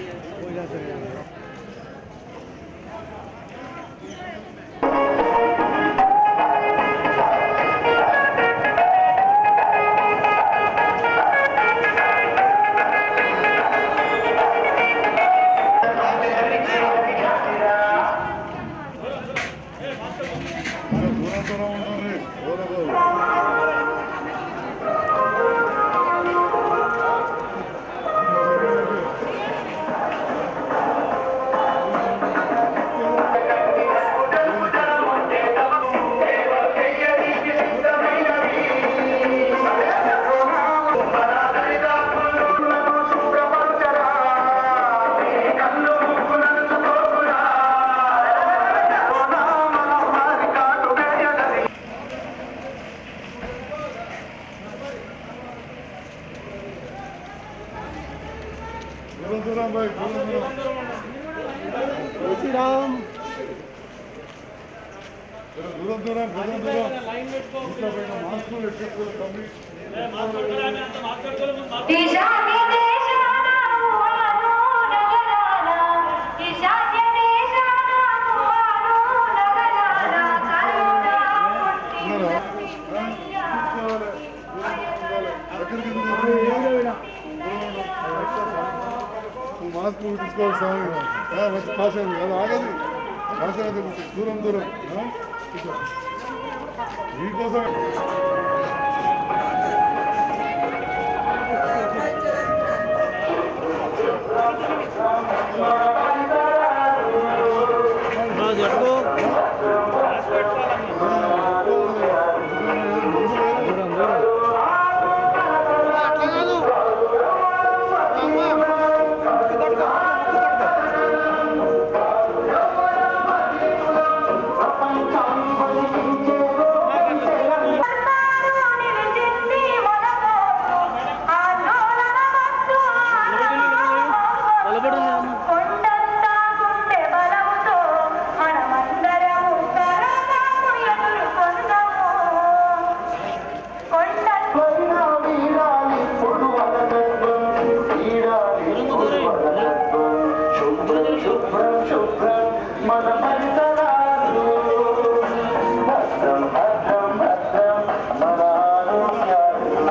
దూరం దూరం బాయ్ దూరం దూరం శ్రీరామ్ దూరం దూరం దూరం దూరం ఇంట్లో పోయిన మాస్కులు ఎట్టుకోవాలి కంప్లీట్ ఈశాన్య దేశాన వాను నగరాన ఈశాన్య దేశాన వాను నగరాన కరుణ ఉన్నారా? పుట్టినయ్యా. ఎక్కడికి దూరం మాస్క్ తీసుకోవాలి స్వామి ఆ, మంచి కాశం అది ఆగదు కాశం అది దూరం దూరం ఆ? కూర్చో. మీకోసం కర్మాను నిలిచింది మనకోసం ఆందోళన వద్దు కొండంత గుండె బలముతో మనమందరము కరోనాను ఎదుర్కొందాము కొండంత శుభ్రం శుభ్రం శుభ్రం మన పరిసరాలు భద్రం భద్రం భద్రం మన ఆరోగ్యాలు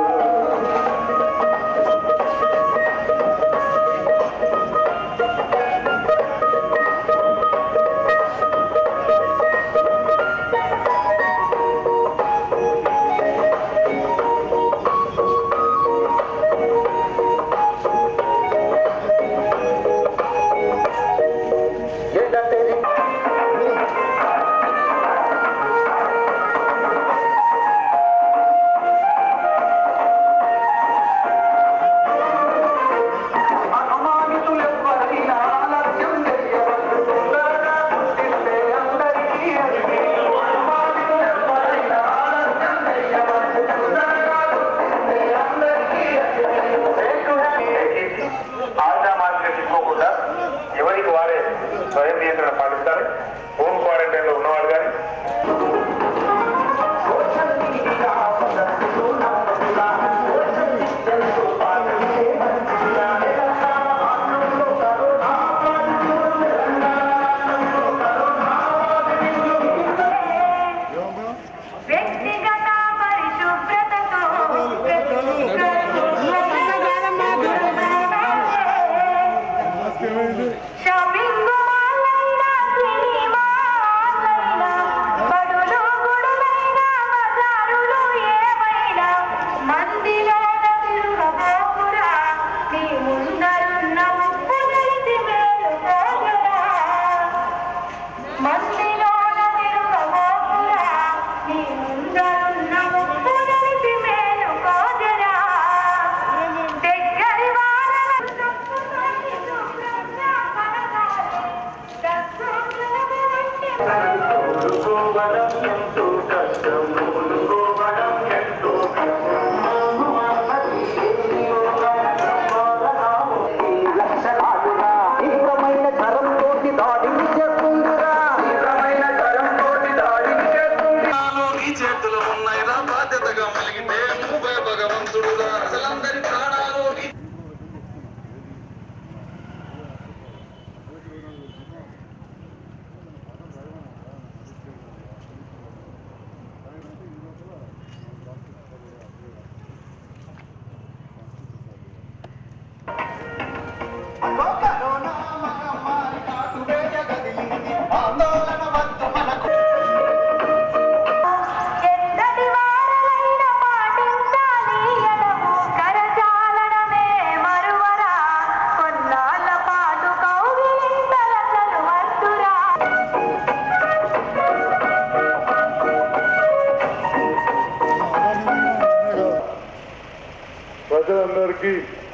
అనుమానితులెవ్వరైనా ఆలస్యం చెయ్యవద్దు. తొందరగా గుర్తిస్తే అందరికీ అరిగి. అనుమానితులెవ్వరైనా ఆలస్యం చెయ్యవద్దు. తొందరగా గుర్తిస్తే అందరికీ అరిగి. ఆశా మార్కెట్ తీసుకోకుండా ఎవరికి వారే స్వయం నియంత్రణ పాటిస్తారు హోమ్ క్వారంటైన్ లో ఉన్నవాళ్ళు కానీ సోషల్ మీడియా పద్ధతులు నమ్మకులా. సోషల్ డిస్టెన్స్ పాటించే మంచిగా. తెలంగాణలో కరోనా పాజిటివ్. తెలంగాణలో కరోనా పాజిటివ్. ఏమమ్మా? వ్యక్తిగత పరిశుభ్రతతో మాస్క్ ఏమైంది షాపింగ్ మాల్లైనా సినిమా హాల్లైనా బడులు గుడులైనా బజారులు ఏవైనా మందిలోన తిరుగబోకురా నీ ముందరున్న ఉప్పు తెలిసి మేలుకోగరా మందిలోన తిరుగబోకురా నీ ముందరున్న ఉప్పు తెలిసి మేలుకోగరా దగ్గరి వారల శుభ్రంగా మన దేశంలో కరోనా మహమ్మారి కాటు వేయగలిగింది ఆందోళన వద్దు మనకు ఎంతటి వారమైనా పాటించాలి ఎడము కరచాలనమే మరువరా కొన్నాళ్ళ పాటు కౌగిలింతలసలు వద్దురా ప్రజలందరికీ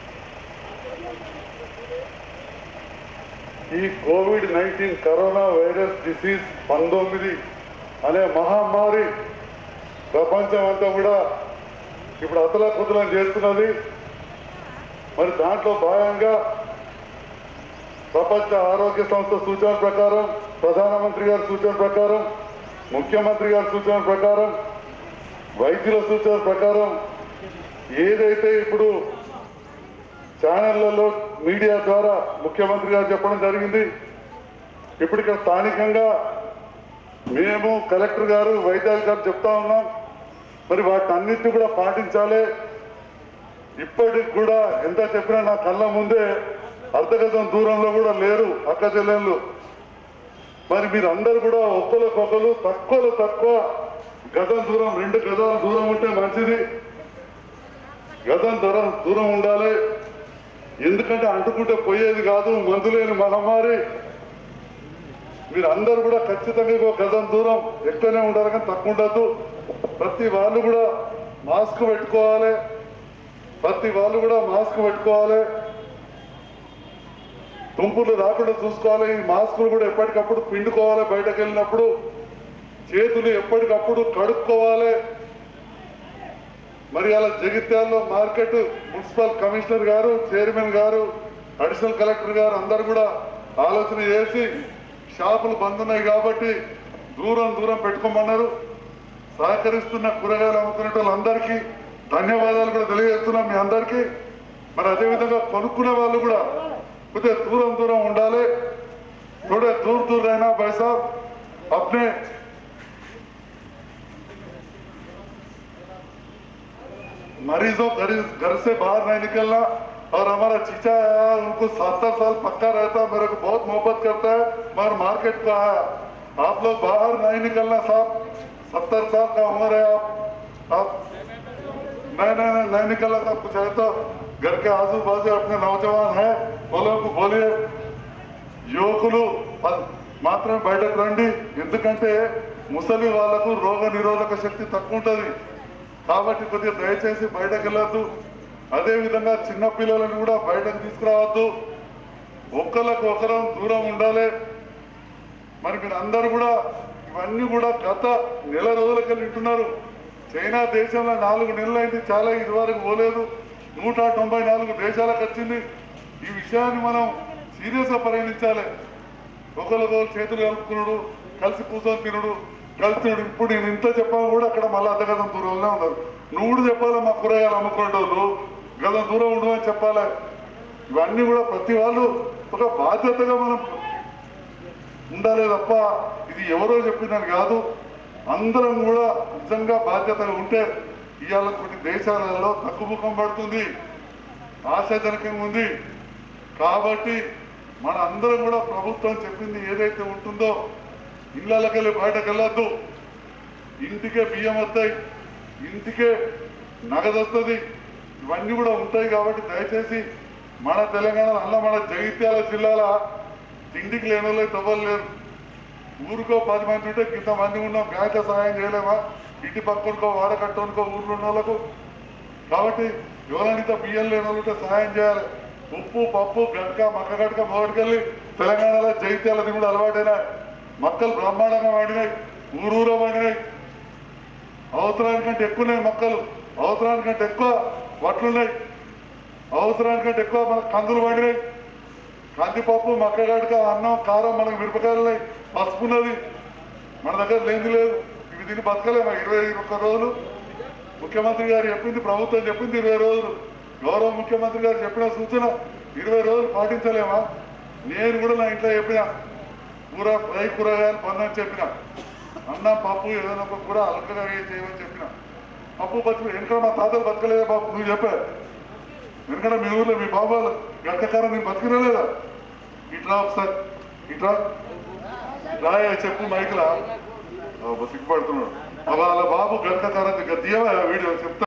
ఈ COVID nineteen corona virus disease పంతొమ్మిది అనే మహమ్మారి ప్రపంచం అంతా కూడా ఇప్పుడు అతలకుతలం చేస్తున్నది మరి దాంట్లో భాగంగా ప్రపంచ ఆరోగ్య సంస్థ సూచన ప్రకారం ప్రధానమంత్రి గారి సూచన ప్రకారం ముఖ్యమంత్రి గారి సూచన ప్రకారం వైద్యుల సూచన ప్రకారం ఏదైతే ఇప్పుడు ఛానళ్లలో మీడియా ద్వారా ముఖ్యమంత్రి గారు చెప్పడం జరిగింది ఇప్పుడు ఇక్కడ స్థానికంగా మేము కలెక్టర్ గారు వైద్యాధికారులు చెప్తా ఉన్నాం మరి వాటిని అన్నింటినీ కూడా పాటించాలి ఇప్పటికి కూడా ఎంత చెప్పినా నా కళ్ళ ముందే అర్ధగజం దూరంలో కూడా లేరు అక్క చెల్లెళ్ళు మరి మీరు అందరు కూడా ఒక్కరికొకరు తక్కువలో తక్కువ గజం దూరం రెండు గజాల దూరం ఉంటే మంచిది గజం దూరం దూరం ఉండాలి ఎందుకంటే అంటుకుంటే పోయేది కాదు మందులేని మహమ్మారి మీరు అందరూ కూడా ఖచ్చితంగా ఇంకో గజం దూరం ఎక్కువనే ఉండాలి కానీ తక్కువ ఉండద్దు ప్రతి వాళ్ళు కూడా మాస్క్ పెట్టుకోవాలి ప్రతి వాళ్ళు కూడా మాస్క్ పెట్టుకోవాలి తుంపులు రాకుండా చూసుకోవాలి ఈ మాస్కులు కూడా ఎప్పటికప్పుడు పిండుకోవాలి బయటకు వెళ్ళినప్పుడు చేతులు ఎప్పటికప్పుడు కడుక్కోవాలి మరి అలా జగిత్యాల్లో మార్కెట్ మున్సిపల్ కమిషనర్ గారు చైర్మన్ గారు అడిషనల్ కలెక్టర్ గారు అందరు కూడా ఆలోచన చేసి షాపులు బంద్ ఉన్నాయి కాబట్టి దూరం దూరం పెట్టుకోమన్నారు సహకరిస్తున్న కూరగాయలు అమ్ముకునే వాళ్ళందరికీ ధన్యవాదాలు కూడా తెలియజేస్తున్నాం మీ అందరికీ మరి అదేవిధంగా కొనుక్కునే వాళ్ళు కూడా కొద్దిగా దూరం దూరం ఉండాలి थोड़े दूर दूर रहना भाई साहब अपने मरीजों घर घर से बाहर नहीं निकलना और हमारा चीचा है उनको सत्तर साल पक्का रहता है मेरे को बहुत मोहब्बत करता है मगर मार्केट को आया आप लोग बाहर नहीं निकलना साहब सत्तर साल का उम्र है आप आप नहीं नहीं नहीं नहीं निकलना साहब कुछ है तो घर के आजू बाजू अपने नौजवान है वो लोग को बोलिए యువకులు ప- మాత్రమే బయటకు రండి ఎందుకంటే ముసలి వాళ్లకు రోగ నిరోధక శక్తి తక్కువ ఉంటుంది కాబట్టి కొద్దిగా దయచేసి బయటకు వెళ్ళొద్దు అదే విధంగా చిన్న పిల్లలను కూడా బయటకు తీసుకురావద్దు ఒకళ్ళకు ఒకరం దూరం ఉండాలి మరి మీరు అందరూ కూడా ఇవన్నీ కూడా గత నెల రోజులకి వింటున్నారు చైనా దేశంలో నాలుగు నెలలైంది చాలా ఇదివరకు పోలేదు నూట తొంభై నాలుగు దేశాలకు వచ్చింది ఈ విషయాన్ని మనం సీరియస్గా పరిగణించాలి ఒకరికొకరు చేతులు కలుపుకున్నాడు కలిసి కూర్చొని తినడు కలిసి తినడు ఇప్పుడు నేను ఇంత చెప్పాను కూడా అక్కడ మళ్ళీ అర్ధగతం దూరంలోనే ఉన్నారు నువ్వు కూడా చెప్పాలి మా కూరగాయలు అమ్ముకుంటూ గతం దూరం ఉండమని చెప్పాలి ఇవన్నీ కూడా ప్రతి వాళ్ళు ఒక బాధ్యతగా మనం ఉండాలి తప్ప ఇది ఎవరో చెప్పిందని కాదు అందరం కూడా నిజంగా బాధ్యతగా ఉంటే ఇవాళ కొన్ని దేశాలలో తగ్గుముఖం పడుతుంది ఆశాజనకంగా ఉంది కాబట్టి మన అందరం కూడా ప్రభుత్వం చెప్పింది ఏదైతే ఉంటుందో ఇళ్ళకెళ్ళి బయటకు వెళ్ళొద్దు ఇంటికే బియ్యం వస్తాయి ఇంటికే నగదు వస్తుంది ఇవన్నీ కూడా ఉంటాయి కాబట్టి దయచేసి మన తెలంగాణ అల్ల మన జగిత్యాల జిల్లాల తిండికి లేని వాళ్ళు తవ్వలు లేరు ఊరికో పది మంది ఉంటే ఇంత మంది ఉన్నాం బ్యాంక్ సహాయం చేయలేమా ఇంటి పక్కనుకో వాడకట్టుకో ఊర్లో ఉన్న వాళ్ళకు కాబట్టి ఎవరైనా బియ్యం లేని వాళ్ళు ఉంటే సహాయం చేయాలి ఉప్పు పప్పు గట్క మక్క గట్క మొదటికెళ్ళి తెలంగాణలో జైత్యాలది కూడా అలవాటైనా మక్కలు బ్రహ్మాండంగా వాడినాయి ఊరూర వాడినాయి అవసరానికంటే ఎక్కువనే మొక్కలు అవసరానికంటే ఎక్కువ వడ్లున్నాయి అవసరానికంటే ఎక్కువ మన కందులు పడినాయి కందిపప్పు మక్కగడక అన్నం కారం మనకు మిరపకాయలు ఉన్నాయి పసుపు ఉన్నది మన దగ్గర లేని లేదు ఇవి దీన్ని బతకలేమా ఇరవై ఒక్క రోజులు ముఖ్యమంత్రి గారు చెప్పింది ప్రభుత్వం చెప్పింది ఇరవై రోజులు గౌరవ ముఖ్యమంత్రి గారు చెప్పిన సూచన ఇరవై రోజులు పాటించలేమా నేను కూడా నా ఇంట్లో చెప్పిన కూర ఫ్రై కూరగాయలు పొందని చెప్పిన అన్నం పప్పు ఏదైనా ఒక కూర అలకగా చేయమని చెప్పిన పప్పు బతుకు వెనక మా తాతలు బతకలేదా బాబు నువ్వు చెప్పా ఎందుకంటే మీ ఊర్లో మీ బాబు గడకకారం నేను బతికినా లేదా ఇట్లా ఒకసారి ఇట్లా రాయ చెప్పు మైకులా సిగ్గుపడుతున్నాడు వాళ్ళ బాబు గడకకారం తీయవా వీడియో చెప్తా